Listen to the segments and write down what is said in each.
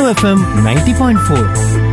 FM ninety point four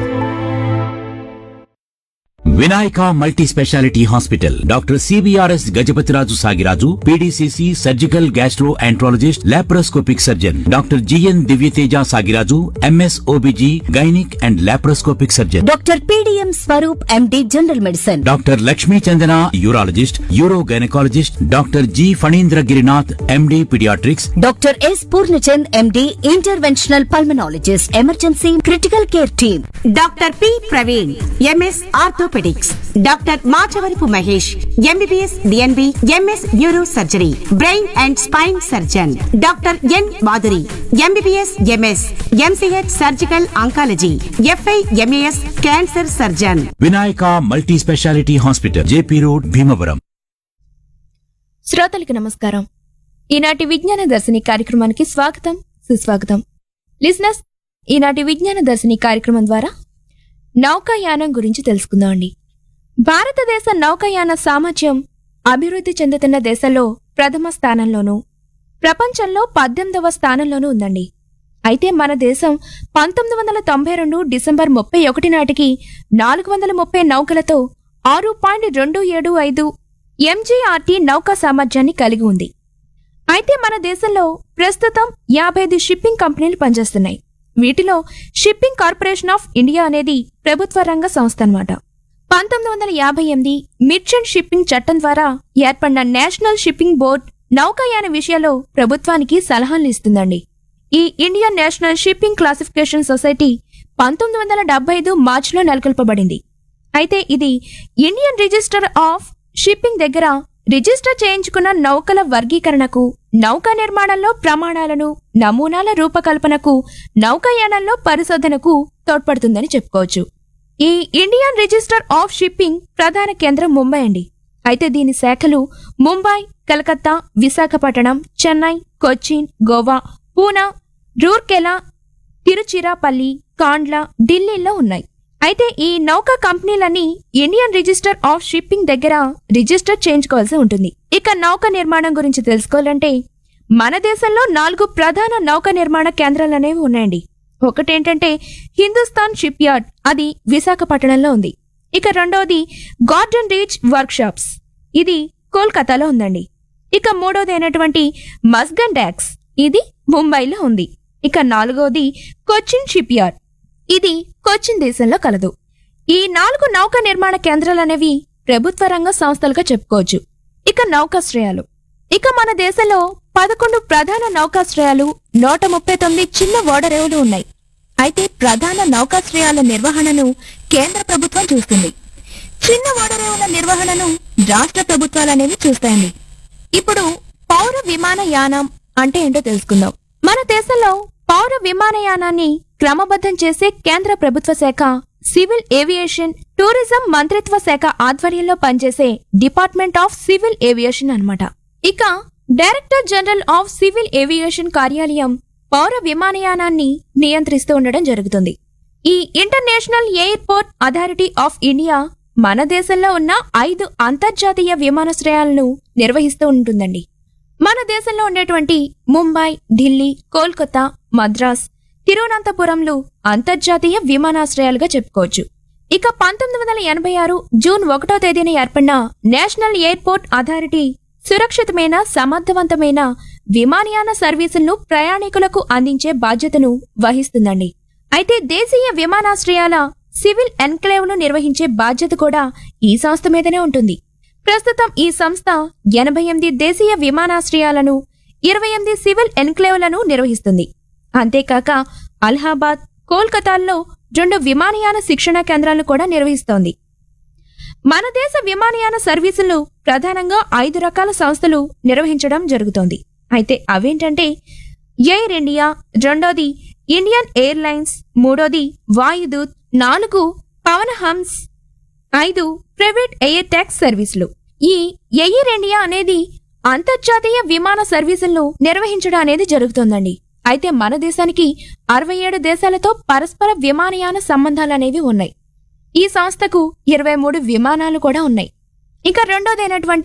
Vinayaka multi speciality hospital doctor CBRS Gajapathiraju Sagiraju PDCC surgical gastroenterologist laparoscopic surgeon doctor GN Divyateja Sagiraju MS OBG gynaec and laparoscopic surgeon doctor PDM Swaroop MD general medicine doctor Lakshmi Chandana urologist uro gynaecologist doctor G Phanindra Girinath MD paediatrics doctor S Purnachand MD interventional pulmonologist emergency critical care team doctor P Praveen MS orthopaedics doctor Machavarapu Mahesh MBBS DNB MS neuro surgery brain and spine surgeon doctor N Madhuri MBBS MS MCH surgical oncology FI MAS cancer surgeon Vinayaka multi speciality hospital JP road Bhimavaram శ్రోతలకు నమస్కారం ఈనాటి విజ్ఞాన దర్శిని కార్యక్రమానికి స్వాగతం సుస్వాగతం లిజినెస్ ఈనాటి విజ్ఞాన దర్శిని కార్యక్రమం ద్వారా నౌకాయానం గురించి తెలుసుకుందామండి భారతదేశ నౌకాయాన సామర్థ్యం అభివృద్ధి చెందుతున్న దేశాల్లో ప్రథమ స్థానంలోనూ ప్రపంచంలో పద్దెనిమిదవ స్థానంలోనూ ఉందండి అయితే మన దేశం పంతొమ్మిది వందల తొంభై రెండు డిసెంబర్ ముప్పై ఒకటి నాటికి నాలుగు వందల ముప్పై నౌకలతో ఆరు పాయింట్ రెండు ఏడు ఐదు ఎంజీఆర్టీ నౌకా సామర్థ్యాన్ని కలిగి ఉంది అయితే మన దేశంలో ప్రస్తుతం యాభై ఐదు షిప్పింగ్ కంపెనీలు పనిచేస్తున్నాయి వీటిలో షిప్పింగ్ కార్పొరేషన్ ఆఫ్ ఇండియా అనేది ప్రభుత్వ రంగ సంస్థ అన్నమాట పంతొమ్మిది వందల యాభై ఎనిమిది మిర్చెంట్ షిప్పింగ్ చట్టం ద్వారా ఏర్పడిన నేషనల్ షిప్పింగ్ బోర్డ్ నౌకాయాన విషయాల్లో ప్రభుత్వానికి సలహాలు ఇస్తుందండి ఈ Indian national shipping classification society పంతొమ్మిది వందల డెబ్బై ఐదు మార్చిలో నెలకొల్పబడింది అయితే ఇది ఇండియన్ రిజిస్టర్ ఆఫ్ షిప్పింగ్ దగ్గర రిజిస్టర్ చేయించుకున్న నౌకల వర్గీకరణకు నౌకా నిర్మాణంలో ప్రమాణాలను నమూనాల రూపకల్పనకు నౌకాయానంలో పరిశోధనకు తోడ్పడుతుందని చెప్పుకోవచ్చు ఈ ఇండియన్ రిజిస్టర్ ఆఫ్ షిప్పింగ్ ప్రధాన కేంద్రం ముంబై అండి అయితే దీని శాఖలు ముంబై కలకత్తా విశాఖపట్నం చెన్నై కొచ్చిన్ గోవా పూనా రూర్కెలా తిరుచిరాపల్లి కాండ్లా ఢిల్లీలో ఉన్నాయి అయితే ఈ నౌకా కంపెనీలన్నీ ఇండియన్ రిజిస్టర్ ఆఫ్ షిప్పింగ్ దగ్గర రిజిస్టర్ చేయించుకోవాల్సి ఉంటుంది ఇక నౌక నిర్మాణం గురించి తెలుసుకోవాలంటే మన దేశంలో నాలుగు ప్రధాన నౌక నిర్మాణ కేంద్రాలు అనేవి ఉన్నాయండి ఒకటేంటంటే హిందుస్థాన్ షిప్ యార్డ్ అది విశాఖపట్నంలో ఉంది ఇక రెండవది గార్డెన్ రీచ్ వర్క్ షాప్స్ ఇది కోల్కతాలో ఉందండి ఇక మూడోది అయినటువంటి మస్గన్ డాక్స్ ఇది ముంబైలో ఉంది ఇక నాలుగోది కొచ్చిన్ షిప్ యార్డ్ ఇది కొచ్చిన్ దేశంలో కలదు ఈ నాలుగు నౌక నిర్మాణ కేంద్రాలనేవి ప్రభుత్వ రంగ సంస్థలుగా చెప్పుకోవచ్చు ఇక నౌకాశ్రయాలు ఇక మన దేశంలో పదకొండు ప్రధాన నౌకాశ్రయాలు నూట ముప్పై తొమ్మిది చిన్న ఓడరేవులు ఉన్నాయి అయితే ప్రధాన నౌకాశ్రయాల నిర్వహణను కేంద్ర ప్రభుత్వం చూస్తుంది చిన్న ఓడరేవుల నిర్వహణను రాష్ట్ర ప్రభుత్వాలనేవి చూస్తాయండి ఇప్పుడు పౌర విమానయానం అంటే ఏంటో తెలుసుకుందాం మన దేశంలో పౌర విమానయానాన్ని క్రమబద్ధం చేసే కేంద్ర ప్రభుత్వ శాఖ సివిల్ ఏవియేషన్ టూరిజం మంత్రిత్వ శాఖ ఆధ్వర్యంలో పనిచేసే డిపార్ట్మెంట్ ఆఫ్ సివిల్ ఏవియేషన్ అన్నమాట ఇక director general of civil aviation కార్యాలయం పౌర విమానయానాన్ని నియంత్రిస్తూ ఉండడం జరుగుతుంది ఈ international airport authority of India మన దేశంలో ఉన్న ఐదు అంతర్జాతీయ విమానాశ్రయాలను నిర్వహిస్తూ ఉంటుందండి మన దేశంలో ఉండేటువంటి ముంబై ఢిల్లీ కోల్కతా మద్రాస్ తిరువనంతపురంలు అంతర్జాతీయ విమానాశ్రయాలుగా చెప్పుకోవచ్చు ఇక పంతొమ్మిది వందల ఎనభై ఆరు జూన్ ఒకటో తేదీన ఏర్పడిన నేషనల్ ఎయిర్పోర్ట్ అథారిటీ సురక్షితమైన సమర్థవంతమైన విమానయాన సర్వీసులను ప్రయాణికులకు అందించే బాధ్యతను వహిస్తుందండి అయితే దేశీయ విమానాశ్రయాల సివిల్ ఎన్క్లేవ్ను నిర్వహించే బాధ్యత కూడా ఈ సంస్థ మీదనే ఉంటుంది ప్రస్తుతం ఈ సంస్థ ఎనభై ఎనిమిది దేశీయ విమానాశ్రయాలను ఇరవై ఎనిమిది సివిల్ ఎన్క్లేవ్లను నిర్వహిస్తుంది అంతేకాక అలహాబాద్ కోల్కతాల్లో రెండు విమానయాన శిక్షణ కేంద్రాలను కూడా నిర్వహిస్తోంది మన దేశ విమానయాన సర్వీసులు ప్రధానంగా ఐదు రకాల సంస్థలు నిర్వహించడం జరుగుతోంది అయితే అవేంటంటే ఎయిర్ ఇండియా రెండోది ఇండియన్ ఎయిర్లైన్స్ మూడోది వాయుదూత్ నాలుగు పవన్ హంస్ ఐదు ప్రైవేట్ ఎయిర్ ట్యాక్స్ సర్వీసులు ఈ ఎయిర్ ఇండియా అనేది అంతర్జాతీయ విమాన సర్వీసులను నిర్వహించడం అనేది జరుగుతోందండి అయితే మన దేశానికి అరవై ఏడు దేశాలతో పరస్పర విమానయాన సంబంధాలనేవి ఉన్నాయి ఈ సంస్థకు ఇరవై మూడు విమానాలు కూడా ఉన్నాయి ఇక రెండోదైనటువంటి